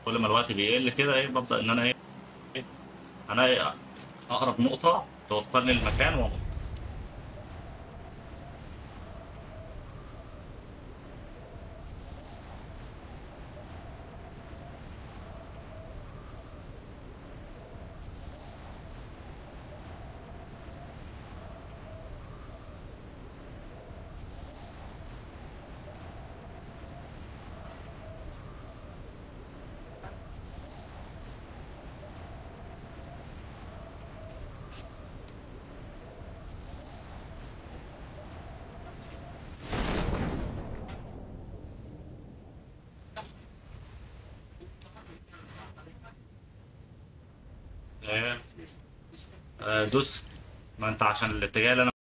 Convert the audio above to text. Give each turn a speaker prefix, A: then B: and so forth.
A: كل ما الوقت بيقل كده ايه ببدا ان انا ايه انا إيه اقرب نقطه توصلني للمكان وأنط. إيه. آه، دوس ما انت عشان الاتجاه اللي انا